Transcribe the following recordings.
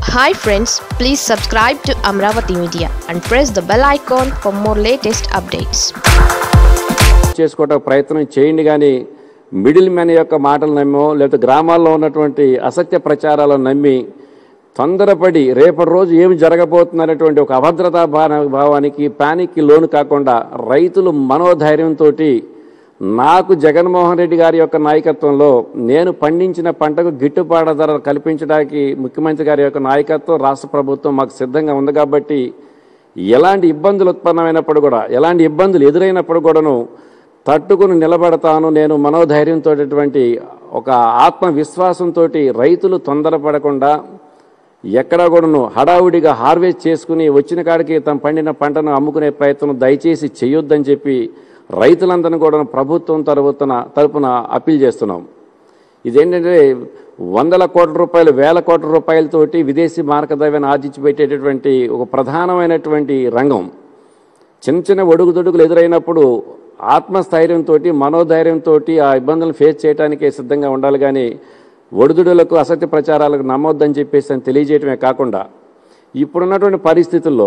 hi friends please subscribe to Amaravati media and press the bell icon for more latest updates చేసుకోవటం ప్రయత్నం చేయండి కానీ middle man యొక్క మాటలు నమ్మో లేకపోతే గ్రామాల్లో ఉన్నటువంటి అసత్య ప్రచారాలను నమ్మి తొందరపడి రేపటి రోజు ఏమి జరగబోతుందనేటువంటి ఒక అభద్రతా భా- భావానికి ప్యానిక్కి లోను కాకుండా రైతులు మనోధైర్యంతో నాకు జగన్మోహన్ రెడ్డి గారి యొక్క నాయకత్వంలో నేను పండించిన పంటకు గిట్టుబాటు ధర కల్పించడానికి ముఖ్యమంత్రి గారి యొక్క నాయకత్వం రాష్ట్ర ప్రభుత్వం మాకు సిద్ధంగా ఉంది కాబట్టి ఎలాంటి ఇబ్బందులు ఉత్పన్నమైనప్పుడు కూడా ఎలాంటి ఇబ్బందులు ఎదురైనప్పుడు కూడాను తట్టుకుని నిలబడతాను నేను మనోధైర్యంతో ఒక ఆత్మవిశ్వాసంతో రైతులు తొందరపడకుండా ఎక్కడా కూడాను హడావుడిగా హార్వెస్ట్ చేసుకుని వచ్చిన కాడికి తమ పండిన పంటను అమ్ముకునే ప్రయత్నం దయచేసి చేయొద్దని చెప్పి రైతులందరినీ కూడా ప్రభుత్వం తరపున తరపున అప్పీల్ చేస్తున్నాం ఇదేంటంటే వందల కోట్ల రూపాయలు వేల కోట్ల రూపాయలతోటి విదేశీ మార్గద్రవ్యాన్ని ఆర్జించి పెట్టేటటువంటి ఒక ప్రధానమైనటువంటి రంగం చిన్న చిన్న ఒడుగుదొడుగులు ఎదురైనప్పుడు ఆత్మస్థైర్యంతో మనోధైర్యంతో ఆ ఇబ్బందులను ఫేస్ చేయడానికే సిద్ధంగా ఉండాలి కానీ ఒడిదుడులకు అసత్య ప్రచారాలకు నమ్మొద్దని చెప్పేసి అని తెలియజేయటమే కాకుండా ఇప్పుడున్నటువంటి పరిస్థితుల్లో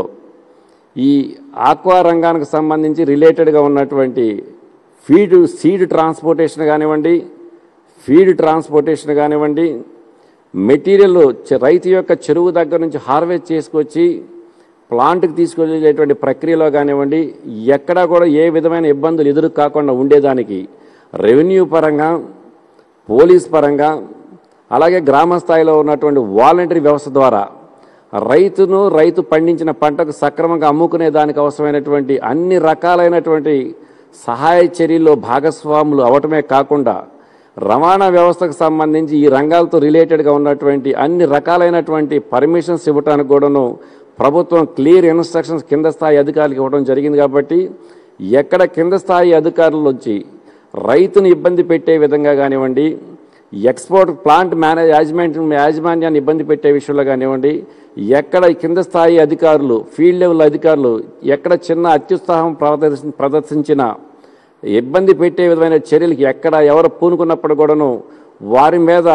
ఈ ఆక్వా రంగానికి సంబంధించి రిలేటెడ్గా ఉన్నటువంటి ఫీడ్ సీడ్ ట్రాన్స్పోర్టేషన్ కానివ్వండి ఫీడ్ ట్రాన్స్పోర్టేషన్ కానివ్వండి మెటీరియల్ చె- రైతు యొక్క చెరువు దగ్గర నుంచి హార్వెస్ట్ చేసుకొచ్చి ప్లాంట్కి తీసుకెళ్ళేటువంటి ప్రక్రియలో కానివ్వండి ఎక్కడా కూడా ఏ విధమైన ఇబ్బందులు ఎదురు కాకుండా ఉండేదానికి రెవెన్యూ పరంగా పోలీస్ పరంగా అలాగే గ్రామ స్థాయిలో ఉన్నటువంటి వాలంటరీ వ్యవస్థ ద్వారా రైతును రైతు పండించిన పంటకు సక్రమంగా అమ్ముకునే దానికి అవసరమైనటువంటి అన్ని రకాలైనటువంటి సహాయ చర్యల్లో భాగస్వాములు అవటమే కాకుండా రవాణా వ్యవస్థకు సంబంధించి ఈ రంగాలతో రిలేటెడ్గా ఉన్నటువంటి అన్ని రకాలైనటువంటి పర్మిషన్స్ ఇవ్వడానికి కూడాను ప్రభుత్వం క్లియర్ ఇన్స్ట్రక్షన్స్ కింద స్థాయి అధికారులకు ఇవ్వడం జరిగింది కాబట్టి ఎక్కడ కింద స్థాయి అధికారులు వచ్చి రైతును ఇబ్బంది పెట్టే విధంగా కానివ్వండి ఎక్స్పోర్ట్ ప్లాంట్ మేనేజ్ యాజమాన్యం యాజమాన్యాన్ని ఇబ్బంది పెట్టే విషయంలో కానివ్వండి ఎక్కడ కింద స్థాయి అధికారులు ఫీల్డ్ లెవెల్ అధికారులు ఎక్కడ చిన్న అత్యుత్సాహం ప్రదర్శి ప్రదర్శించిన ఇబ్బంది పెట్టే విధమైన చర్యలకి ఎక్కడ ఎవరు పూనుకున్నప్పుడు కూడాను వారి మీద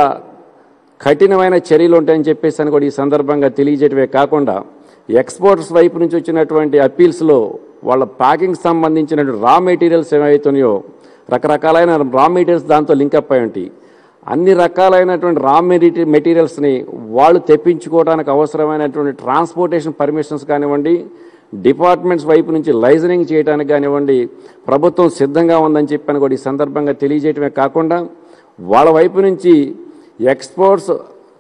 కఠినమైన చర్యలు ఉంటాయని చెప్పేసి అని కూడా ఈ సందర్భంగా తెలియజేయటమే కాకుండా ఎక్స్పోర్ట్స్ వైపు నుంచి వచ్చినటువంటి అప్పీల్స్లో వాళ్ళ ప్యాకింగ్ సంబంధించిన రా మెటీరియల్స్ ఏమవుతున్నాయో రకరకాలైన రా మెటీరియల్స్ దాంతో లింకప్ అయి ఉంటాయి అన్ని రకాలైనటువంటి రా మెటీ మెటీరియల్స్ని వాళ్ళు తెప్పించుకోవడానికి అవసరమైనటువంటి ట్రాన్స్పోర్టేషన్ పర్మిషన్స్ కానివ్వండి డిపార్ట్మెంట్స్ వైపు నుంచి లైజనింగ్ చేయడానికి కానివ్వండి ప్రభుత్వం సిద్ధంగా ఉందని చెప్పని కూడా ఈ సందర్భంగా తెలియజేయటమే కాకుండా వాళ్ళ వైపు నుంచి ఎక్స్పోర్ట్స్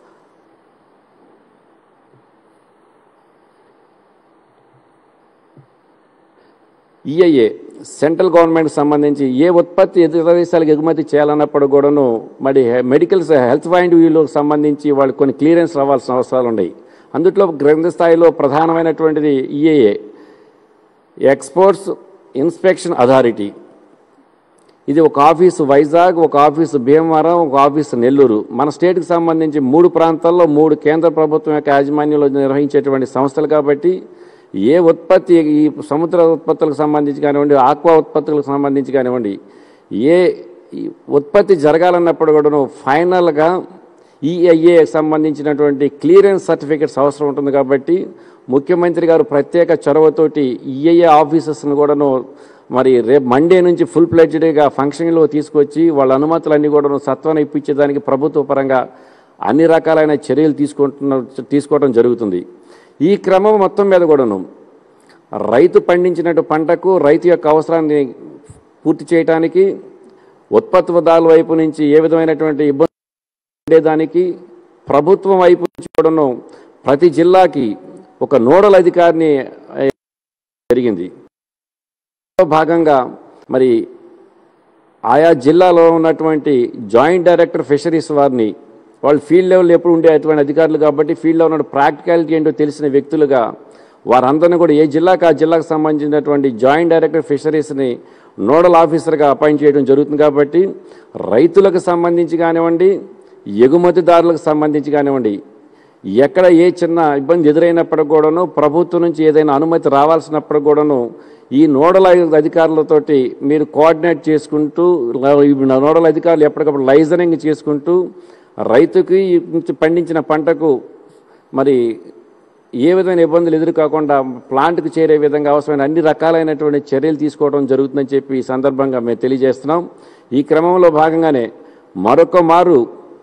ఈఐఏ సెంట్రల్ గవర్నమెంట్ సంబంధించి ఏ ఉత్పత్తి ఇతర దేశాలకు ఎగుమతి చేయాలన్నప్పుడు కూడాను మరి మెడికల్ హెల్త్ పాయింట్ వ్యూలకు సంబంధించి వాళ్ళు కొన్ని క్లియరెన్స్ రావాల్సిన అవసరాలు ఉన్నాయి అందుట్లో గ్రంథ స్థాయిలో ప్రధానమైనటువంటిది ఈఏఏ ఎక్స్పోర్ట్స్ ఇన్స్పెక్షన్ అథారిటీ ఇది ఒక ఆఫీసు వైజాగ్ ఒక ఆఫీసు భీమవరం ఒక ఆఫీసు నెల్లూరు మన స్టేట్కి సంబంధించి మూడు ప్రాంతాల్లో మూడు కేంద్ర ప్రభుత్వం యొక్క యాజమాన్యంలో నిర్వహించేటువంటి సంస్థలు కాబట్టి ఏ ఉత్పత్తి ఈ సముద్ర ఉత్పత్తులకు సంబంధించి కానివ్వండి ఆక్వా ఉత్పత్తులకు సంబంధించి కానివ్వండి ఏ ఈ ఉత్పత్తి జరగాలన్నప్పుడు కూడాను ఫైనల్గా ఈఐఏ సంబంధించినటువంటి క్లియరెన్స్ సర్టిఫికెట్స్ అవసరం ఉంటుంది కాబట్టి ముఖ్యమంత్రి గారు ప్రత్యేక చొరవతోటి ఈఐఏ ఆఫీసర్స్ని కూడాను మరి రేపు మండే నుంచి ఫుల్ ప్లెడ్జ్డ్గా ఫంక్షన్లో తీసుకొచ్చి వాళ్ళ అనుమతులన్నీ కూడాను సత్వన ఇప్పించేదానికి ప్రభుత్వ పరంగా అన్ని రకాలైన చర్యలు తీసుకుంటున్న తీసుకోవడం జరుగుతుంది ఈ క్రమం మొత్తం మీద కూడాను రైతు పండించినట్టు పంటకు రైతు యొక్క అవసరాన్ని పూర్తి చేయడానికి ఉత్పత్తిదారుల వైపు నుంచి ఏ విధమైనటువంటి ఇబ్బంది ఉండేదానికి ప్రభుత్వం వైపు నుంచి కూడాను ప్రతి జిల్లాకి ఒక నోడల్ అధికారిని ఆ, జరిగింది ఇందులో భాగంగా మరి ఆయా జిల్లాలో ఉన్నటువంటి జాయింట్ డైరెక్టర్ ఫిషరీస్ వారిని వాళ్ళు ఫీల్డ్ లెవెల్ ఎప్పుడు ఉండే అటువంటి అధికారులు కాబట్టి ఫీల్డ్లో ఉన్న ప్రాక్టికాలిటీ ఏంటో తెలిసిన వ్యక్తులుగా వారందరినీ కూడా ఏ జిల్లాకు ఆ జిల్లాకు సంబంధించినటువంటి జాయింట్ డైరెక్టర్ ఫిషరీస్ని నోడల్ ఆఫీసర్గా అపాయింట్ చేయడం జరుగుతుంది కాబట్టి రైతులకు సంబంధించి కానివ్వండి ఎగుమతిదారులకు సంబంధించి కానివ్వండి ఎక్కడ ఏ చిన్న ఇబ్బంది ఎదురైనప్పుడు కూడాను ప్రభుత్వం నుంచి ఏదైనా అనుమతి రావాల్సినప్పుడు కూడాను ఈ నోడల్ అధికారులతోటి మీరు కోఆర్డినేట్ చేసుకుంటూ ఈ నోడల్ అధికారులు ఎప్పటికప్పుడు లైజనింగ్ చేసుకుంటూ రైతుకి నుంచి పండించిన పంటకు మరి ఏ విధమైన ఇబ్బందులు ఎదురుకాకుండా ప్లాంట్కు చేరే విధంగా అవసరమైన అన్ని రకాలైనటువంటి చర్యలు తీసుకోవడం జరుగుతుందని చెప్పి ఈ సందర్భంగా మేము తెలియజేస్తున్నాం ఈ క్రమంలో భాగంగానే మరొక మారు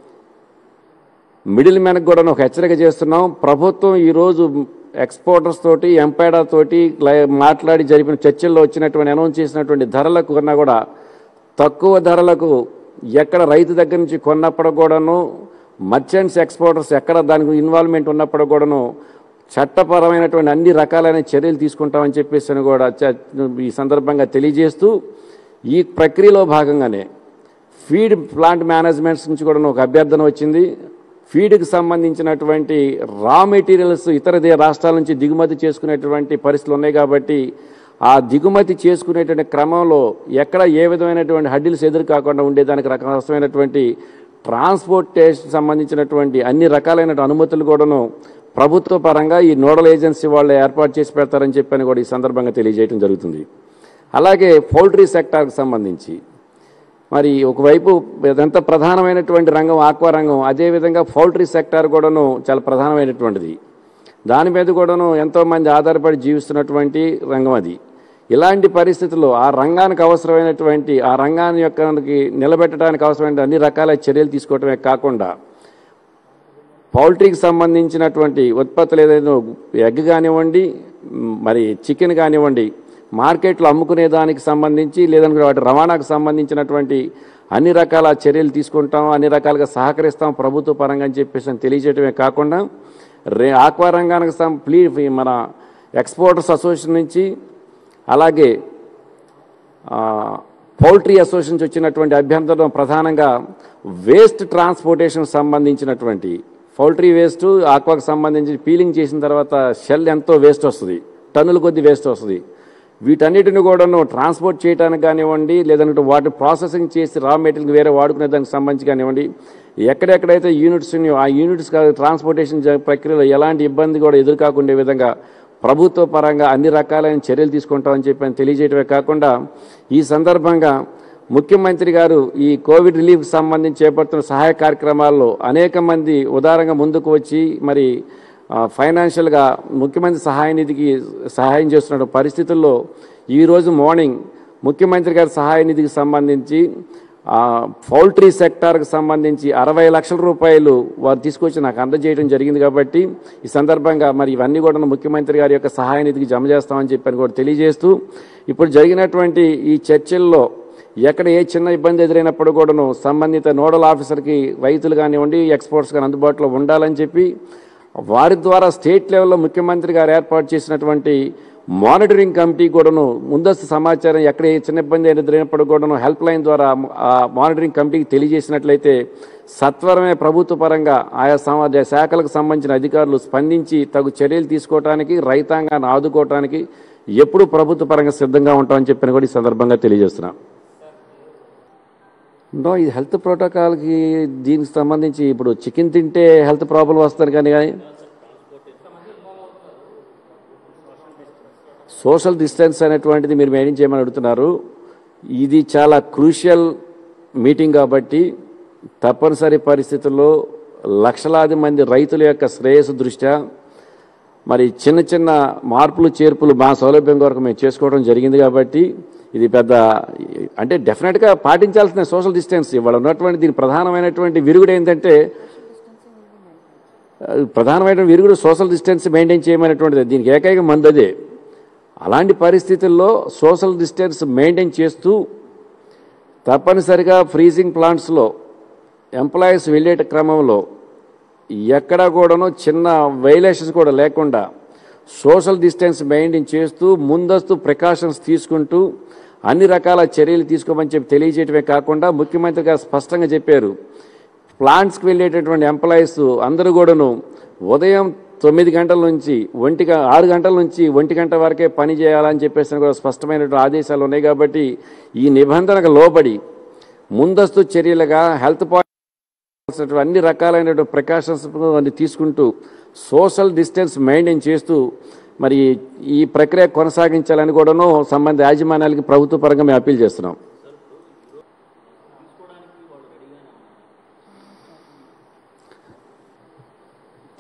మిడిల్ మ్యాన్కి కూడా ఒక హెచ్చరిక చేస్తున్నాం ప్రభుత్వం ఈరోజు ఎక్స్పోర్టర్స్ తోటి ఎంపైడా తోటి లై- మాట్లాడి జరిపిన చర్చల్లో వచ్చినటువంటి అనౌన్స్ చేసినటువంటి ధరలకు కన్నా కూడా తక్కువ ధరలకు ఎక్కడ రైతు దగ్గర నుంచి కొన్నప్పుడు కూడాను మర్చెంట్స్ ఎక్స్పోర్టర్స్ ఎక్కడ దానికి ఇన్వాల్వ్మెంట్ ఉన్నప్పుడు కూడాను చట్టపరమైనటువంటి అన్ని రకాలైన చర్యలు తీసుకుంటామని చెప్పేసి అని కూడా చ- ఈ సందర్భంగా తెలియజేస్తూ ఈ ప్రక్రియలో భాగంగానే ఫీడ్ ప్లాంట్ మేనేజ్మెంట్స్ నుంచి కూడా ఒక అభ్యర్థన వచ్చింది ఫీడ్కి సంబంధించినటువంటి రా మెటీరియల్స్ ఇతర దే- రాష్ట్రాల నుంచి దిగుమతి చేసుకునేటువంటి పరిస్థితులు ఉన్నాయి కాబట్టి ఆ దిగుమతి చేసుకునేటువంటి క్రమంలో ఎక్కడ ఏ విధమైనటువంటి హడ్డిల్స్ ఎదురు కాకుండా ఉండేదానికి రకమైనటువంటి ట్రాన్స్పోర్టేషన్ సంబంధించినటువంటి అన్ని రకాలైన అనుమతులు కూడాను ప్రభుత్వ పరంగా ఈ నోడల్ ఏజెన్సీ వాళ్ళు ఏర్పాటు చేసి పెడతారని చెప్పని కూడా ఈ సందర్భంగా తెలియజేయడం జరుగుతుంది అలాగే పౌల్ట్రీ సెక్టార్కి సంబంధించి మరి ఒకవైపు ఇదంతా ప్రధానమైనటువంటి రంగం ఆక్వా రంగం అదేవిధంగా పౌల్ట్రీ సెక్టార్ కూడాను చాలా ప్రధానమైనటువంటిది దాని మీద కూడాను ఎంతోమంది ఆధారపడి జీవిస్తున్నటువంటి రంగం అది ఇలాంటి పరిస్థితుల్లో ఆ రంగానికి అవసరమైనటువంటి ఆ రంగాన్ని యొక్క నిలబెట్టడానికి అవసరమైన అన్ని రకాల చర్యలు తీసుకోవటమే కాకుండా పౌల్ట్రీకి సంబంధించినటువంటి ఉత్పత్తులు ఏదైనా ఎగ్ కానివ్వండి మ్, మరి చికెన్ కానివ్వండి మార్కెట్లో అమ్ముకునే దానికి సంబంధించి లేదంటే వాటి రవాణాకు సంబంధించినటువంటి అన్ని రకాల చర్యలు తీసుకుంటాం అన్ని రకాలుగా సహకరిస్తాం ప్రభుత్వ పరంగా అని చెప్పేసి అని తెలియజేయడమే కాకుండా రే ఆక్వా రంగానికి సం ప్లీ మన ఎక్స్పోర్టర్స్ అసోసియేషన్ నుంచి అలాగే ఆ, పౌల్ట్రీ అసోసియేషన్ నుంచి వచ్చినటువంటి అభ్యంతరం ప్రధానంగా వేస్ట్ ట్రాన్స్పోర్టేషన్ సంబంధించినటువంటి పౌల్ట్రీ వేస్ట్ ఆక్వాకు సంబంధించి పీలింగ్ చేసిన తర్వాత షెల్ ఎంతో వేస్ట్ వస్తుంది టన్నుల కొద్ది వేస్ట్ వస్తుంది వీటన్నిటిని కూడాను ట్రాన్స్పోర్ట్ చేయడానికి కానివ్వండి లేదంటే వాటి ప్రాసెసింగ్ చేసి రా మెటీరియల్ వేరే వాడుకునే దానికి సంబంధించి కానివ్వండి ఎక్కడెక్కడైతే యూనిట్స్ ఉన్నాయో ఆ యూనిట్స్ ట్రాన్స్పోర్టేషన్ జ- ప్రక్రియలో ఎలాంటి ఇబ్బంది కూడా ఎదురుకాకుండే విధంగా ప్రభుత్వ పరంగా అన్ని రకాలైన చర్యలు తీసుకుంటామని చెప్పి అని తెలియజేయడమే కాకుండా ఈ సందర్భంగా ముఖ్యమంత్రి గారు ఈ కోవిడ్ రిలీఫ్కి సంబంధించి చేపడుతున్న సహాయ కార్యక్రమాల్లో అనేక మంది ఉదారంగా ముందుకు వచ్చి మరి ఆ, ఫైనాన్షియల్గా ముఖ్యమంత్రి సహాయ నిధికి సహాయం చేస్తున్న పరిస్థితుల్లో ఈరోజు మార్నింగ్ ముఖ్యమంత్రి గారి సహాయ నిధికి సంబంధించి ఆ, పౌల్ట్రీ సెక్టార్కి సంబంధించి అరవై లక్షల రూపాయలు వారు తీసుకొచ్చి నాకు అందజేయడం జరిగింది కాబట్టి ఈ సందర్భంగా మరి ఇవన్నీ కూడా ముఖ్యమంత్రి గారి యొక్క సహాయ నిధికి జమ చేస్తామని చెప్పని కూడా తెలియజేస్తూ ఇప్పుడు జరిగినటువంటి ఈ చర్చల్లో ఎక్కడ ఏ చిన్న ఇబ్బంది ఎదురైనప్పుడు కూడాను సంబంధిత నోడల్ ఆఫీసర్కి రైతులు కానివ్వండి ఎక్స్పోర్ట్స్ కానీ అందుబాటులో ఉండాలని చెప్పి వారి ద్వారా స్టేట్ లెవెల్లో ముఖ్యమంత్రి గారు ఏర్పాటు చేసినటువంటి మానిటరింగ్ కమిటీ కూడాను ముందస్తు సమాచారం ఎక్కడ ఏ చిన్న ఇబ్బంది ఎదురైనప్పుడు కూడాను హెల్ప్ లైన్ ద్వారా ఆ మానిటరింగ్ కమిటీకి తెలియజేసినట్లయితే సత్వరమే ప్రభుత్వ పరంగా ఆయా సమాజ శాఖలకు సంబంధించిన అధికారులు స్పందించి తగు చర్యలు తీసుకోవడానికి రైతాంగాన్ని ఆదుకోవడానికి ఎప్పుడు ప్రభుత్వ పరంగా సిద్ధంగా ఉంటామని చెప్పిన కూడా ఈ సందర్భంగా తెలియజేస్తున్నాం నో ఇది హెల్త్ ప్రోటోకాల్కి దీనికి సంబంధించి ఇప్పుడు చికెన్ తింటే హెల్త్ ప్రాబ్లం వస్తుంది కానీ కానీ సోషల్ డిస్టెన్స్ అనేటువంటిది మీరు మెయింటైన్ చేయమని అడుగుతున్నారు ఇది చాలా క్రూషియల్ మీటింగ్ కాబట్టి తప్పనిసరి పరిస్థితుల్లో లక్షలాది మంది రైతుల యొక్క శ్రేయస్సు దృష్ట్యా మరి చిన్న చిన్న మార్పులు చేర్పులు మా సౌలభ్యం కొరకు మేము చేసుకోవడం జరిగింది కాబట్టి ఇది పెద్ద అంటే డెఫినెట్గా పాటించాల్సిన సోషల్ డిస్టెన్స్ ఇవాళ ఉన్నటువంటి దీని ప్రధానమైనటువంటి విరుగుడు ఏంటంటే ఆ, ప్రధానమైన విరుగుడు సోషల్ డిస్టెన్స్ మెయింటైన్ చేయమనేటువంటిది దీనికి ఏకైక మంది అదే అలాంటి పరిస్థితుల్లో సోషల్ డిస్టెన్స్ మెయింటైన్ చేస్తూ తప్పనిసరిగా ఫ్రీజింగ్ ప్లాంట్స్లో ఎంప్లాయీస్ వెళ్ళే క్రమంలో ఎక్కడ కూడాను చిన్న వైలేషన్స్ కూడా లేకుండా సోషల్ డిస్టెన్స్ మెయింటైన్ చేస్తూ ముందస్తు ప్రికాషన్స్ తీసుకుంటూ అన్ని రకాల చర్యలు తీసుకోమని చెప్పి తెలియజేయటమే కాకుండా ముఖ్యమంత్రి గారు స్పష్టంగా చెప్పారు ప్లాంట్స్కి వెళ్ళేటటువంటి ఎంప్లాయీస్ అందరూ కూడాను ఉదయం తొమ్మిది గంటల నుంచి ఒంటి గ- ఆరు గంటల నుంచి ఒంటి గంట వరకే పని చేయాలని చెప్పేసి కూడా స్పష్టమైనటువంటి ఆదేశాలు ఉన్నాయి కాబట్టి ఈ నిబంధనకు లోబడి ముందస్తు చర్యలుగా హెల్త్ పాయింట్ అన్ని రకాలైనటువంటి ప్రికాషన్స్ అన్ని తీసుకుంటూ సోషల్ డిస్టెన్స్ మెయింటైన్ చేస్తూ మరి ఈ ప్రక్రియ కొనసాగించాలని కూడాను సంబంధ యాజమాన్యాలకి ప్రభుత్వ పరంగా మేము అప్పీల్ చేస్తున్నాం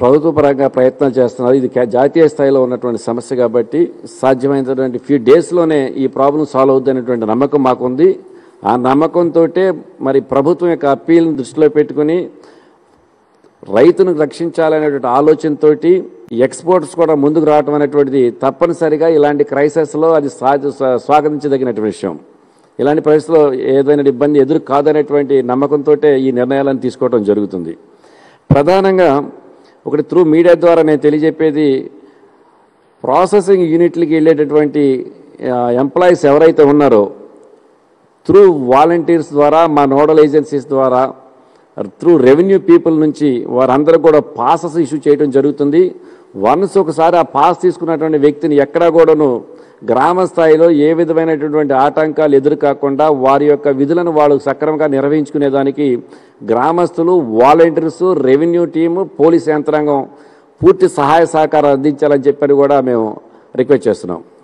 ప్రభుత్వ పరంగా ప్రయత్నాలు చేస్తున్నారు ఇది కే- జాతీయ స్థాయిలో ఉన్నటువంటి సమస్య కాబట్టి సాధ్యమైనటువంటి ఫ్యూ డేస్లోనే ఈ ప్రాబ్లం సాల్వ్ అవుద్ది అనేటువంటి నమ్మకం మాకుంది ఆ నమ్మకంతో మరి ప్రభుత్వం యొక్క అప్పీల్ని దృష్టిలో పెట్టుకుని రైతును రక్షించాలనేటువంటి ఆలోచనతోటి ఎక్స్పోర్ట్స్ కూడా ముందుకు రావడం అనేటువంటిది తప్పనిసరిగా ఇలాంటి క్రైసిస్లో అది స్వా- స్వా- స్వాగతించదగినటువంటి విషయం ఇలాంటి పరిస్థితుల్లో ఏదైనా ఇబ్బంది ఎదురు కాదనేటువంటి నమ్మకంతో ఈ నిర్ణయాలను తీసుకోవడం జరుగుతుంది ప్రధానంగా ఒకటి త్రూ మీడియా ద్వారా నేను తెలియజెప్పేది ప్రాసెసింగ్ యూనిట్లకి వెళ్ళేటటువంటి ఎంప్లాయీస్ ఎవరైతే ఉన్నారో త్రూ వాలంటీర్స్ ద్వారా మా నోడల్ ఏజెన్సీస్ ద్వారా త్రూ రెవెన్యూ పీపుల్ నుంచి వారందరూ కూడా పాసెస్ ఇష్యూ చేయడం జరుగుతుంది వన్స్ ఒకసారి ఆ పాస్ తీసుకున్నటువంటి వ్యక్తిని ఎక్కడా కూడాను గ్రామ స్థాయిలో ఏ విధమైనటువంటి ఆటంకాలు ఎదురు కాకుండా వారి యొక్క విధులను వాళ్ళు సక్రమంగా నిర్వహించుకునేదానికి గ్రామస్తులు వాలంటీర్స్ రెవెన్యూ టీము పోలీస్ యంత్రాంగం పూర్తి సహాయ సహకారం అందించాలని చెప్పని కూడా మేము రిక్వెస్ట్ చేస్తున్నాం